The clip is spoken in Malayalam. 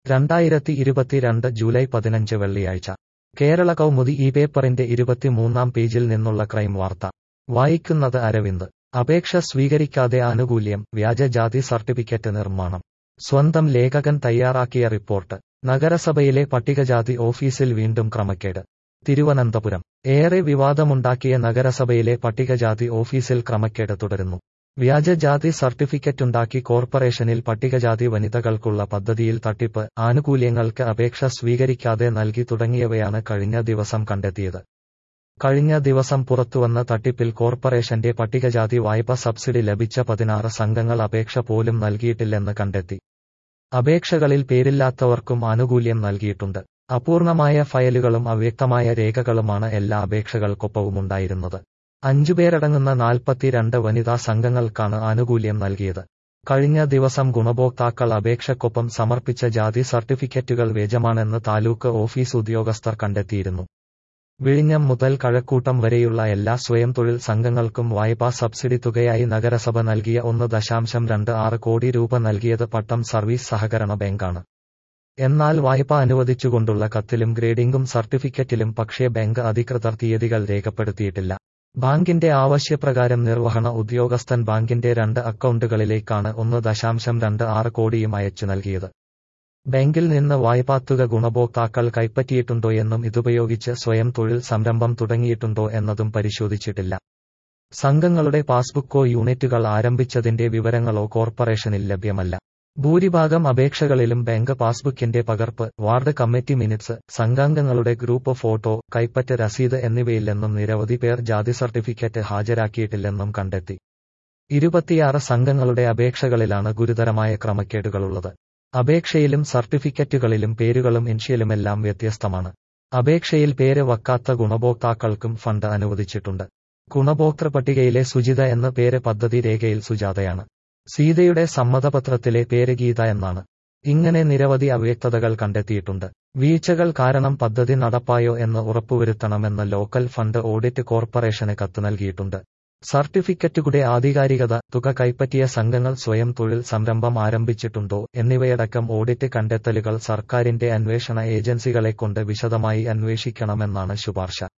രണ്ടായിരത്തി ഇരുപത്തിരണ്ട് ജൂലൈ പതിനഞ്ച് വെള്ളിയാഴ്ച കേരള കൗമുദി ഈ പേപ്പറിന്റെ ഇരുപത്തിമൂന്നാം പേജിൽ നിന്നുള്ള ക്രൈം വാർത്ത വായിക്കുന്നത് അരവിന്ദ് അപേക്ഷ സ്വീകരിക്കാതെ ആനുകൂല്യം വ്യാജ ജാതി സർട്ടിഫിക്കറ്റ് നിർമ്മാണം സ്വന്തം ലേഖകൻ തയ്യാറാക്കിയ റിപ്പോർട്ട് നഗരസഭയിലെ പട്ടികജാതി ഓഫീസിൽ വീണ്ടും ക്രമക്കേട് തിരുവനന്തപുരം ഏറെ വിവാദമുണ്ടാക്കിയ നഗരസഭയിലെ പട്ടികജാതി ഓഫീസിൽ ക്രമക്കേട് തുടരുന്നു വ്യാജ ജാതി സർട്ടിഫിക്കറ്റുണ്ടാക്കി കോർപ്പറേഷനിൽ പട്ടികജാതി വനിതകൾക്കുള്ള പദ്ധതിയിൽ തട്ടിപ്പ് ആനുകൂല്യങ്ങൾക്ക് അപേക്ഷ സ്വീകരിക്കാതെ നൽകി തുടങ്ങിയവയാണ് കഴിഞ്ഞ ദിവസം കണ്ടെത്തിയത് കഴിഞ്ഞ ദിവസം പുറത്തുവന്ന തട്ടിപ്പിൽ കോർപ്പറേഷന്റെ പട്ടികജാതി വായ്പ സബ്സിഡി ലഭിച്ച പതിനാറ് സംഘങ്ങൾ അപേക്ഷ പോലും നൽകിയിട്ടില്ലെന്ന് കണ്ടെത്തി അപേക്ഷകളിൽ പേരില്ലാത്തവർക്കും ആനുകൂല്യം നൽകിയിട്ടുണ്ട് അപൂർണമായ ഫയലുകളും അവ്യക്തമായ രേഖകളുമാണ് എല്ലാ അപേക്ഷകൾക്കൊപ്പവുമുണ്ടായിരുന്നത് അഞ്ചുപേരടങ്ങുന്ന നാൽപ്പത്തിരണ്ട് വനിതാ സംഘങ്ങൾക്കാണ് ആനുകൂല്യം നൽകിയത് കഴിഞ്ഞ ദിവസം ഗുണഭോക്താക്കൾ അപേക്ഷക്കൊപ്പം സമർപ്പിച്ച ജാതി സർട്ടിഫിക്കറ്റുകൾ വ്യാജമാണെന്ന് താലൂക്ക് ഓഫീസ് ഉദ്യോഗസ്ഥർ കണ്ടെത്തിയിരുന്നു വിഴിഞ്ഞം മുതൽ കഴക്കൂട്ടം വരെയുള്ള എല്ലാ സ്വയം തൊഴിൽ സംഘങ്ങൾക്കും വായ്പാ സബ്സിഡി തുകയായി നഗരസഭ നൽകിയ ഒന്ന് ദശാംശം രണ്ട് ആറ് കോടി രൂപ നൽകിയത് പട്ടം സർവീസ് സഹകരണ ബാങ്കാണ് എന്നാൽ വായ്പ അനുവദിച്ചുകൊണ്ടുള്ള കത്തിലും ഗ്രേഡിംഗും സർട്ടിഫിക്കറ്റിലും പക്ഷേ ബാങ്ക് അധികൃതർ തീയതികൾ രേഖപ്പെടുത്തിയിട്ടില്ല ബാങ്കിന്റെ ആവശ്യപ്രകാരം നിർവഹണ ഉദ്യോഗസ്ഥൻ ബാങ്കിന്റെ രണ്ട് അക്കൗണ്ടുകളിലേക്കാണ് ഒന്ന് ദശാംശം രണ്ട് ആറ് കോടിയും അയച്ചു നൽകിയത് ബാങ്കിൽ നിന്ന് വായ്പാത്തുക ഗുണഭോക്താക്കൾ കൈപ്പറ്റിയിട്ടുണ്ടോയെന്നും ഇതുപയോഗിച്ച് സ്വയം തൊഴിൽ സംരംഭം തുടങ്ങിയിട്ടുണ്ടോ എന്നതും പരിശോധിച്ചിട്ടില്ല സംഘങ്ങളുടെ പാസ്ബുക്കോ യൂണിറ്റുകൾ ആരംഭിച്ചതിന്റെ വിവരങ്ങളോ കോർപ്പറേഷനിൽ ലഭ്യമല്ല ഭൂരിഭാഗം അപേക്ഷകളിലും ബാങ്ക് പാസ്ബുക്കിന്റെ പകർപ്പ് വാർഡ് കമ്മിറ്റി മിനിറ്റ്സ് സംഘാംഗങ്ങളുടെ ഗ്രൂപ്പ് ഫോട്ടോ കൈപ്പറ്റ രസീത് എന്നിവയില്ലെന്നും നിരവധി പേർ ജാതി സർട്ടിഫിക്കറ്റ് ഹാജരാക്കിയിട്ടില്ലെന്നും കണ്ടെത്തി ഇരുപത്തിയാറ് സംഘങ്ങളുടെ അപേക്ഷകളിലാണ് ഗുരുതരമായ ക്രമക്കേടുകളുള്ളത് അപേക്ഷയിലും സർട്ടിഫിക്കറ്റുകളിലും പേരുകളും ഇൻഷ്യലുമെല്ലാം വ്യത്യസ്തമാണ് അപേക്ഷയിൽ പേര് വക്കാത്ത ഗുണഭോക്താക്കൾക്കും ഫണ്ട് അനുവദിച്ചിട്ടുണ്ട് ഗുണഭോക്തൃ പട്ടികയിലെ സുജിത എന്ന പേര് പദ്ധതി രേഖയിൽ സുജാതയാണ് സീതയുടെ സമ്മതപത്രത്തിലെ പേര് ഗീത എന്നാണ് ഇങ്ങനെ നിരവധി അവ്യക്തതകൾ കണ്ടെത്തിയിട്ടുണ്ട് വീഴ്ചകൾ കാരണം പദ്ധതി നടപ്പായോ എന്ന് ഉറപ്പുവരുത്തണമെന്ന് ലോക്കൽ ഫണ്ട് ഓഡിറ്റ് കോർപ്പറേഷന് കത്ത് നൽകിയിട്ടുണ്ട് സർട്ടിഫിക്കറ്റുകളുടെ ആധികാരികത തുക കൈപ്പറ്റിയ സംഘങ്ങൾ സ്വയം തൊഴിൽ സംരംഭം ആരംഭിച്ചിട്ടുണ്ടോ എന്നിവയടക്കം ഓഡിറ്റ് കണ്ടെത്തലുകൾ സർക്കാരിന്റെ അന്വേഷണ ഏജൻസികളെക്കൊണ്ട് വിശദമായി അന്വേഷിക്കണമെന്നാണ് ശുപാർശ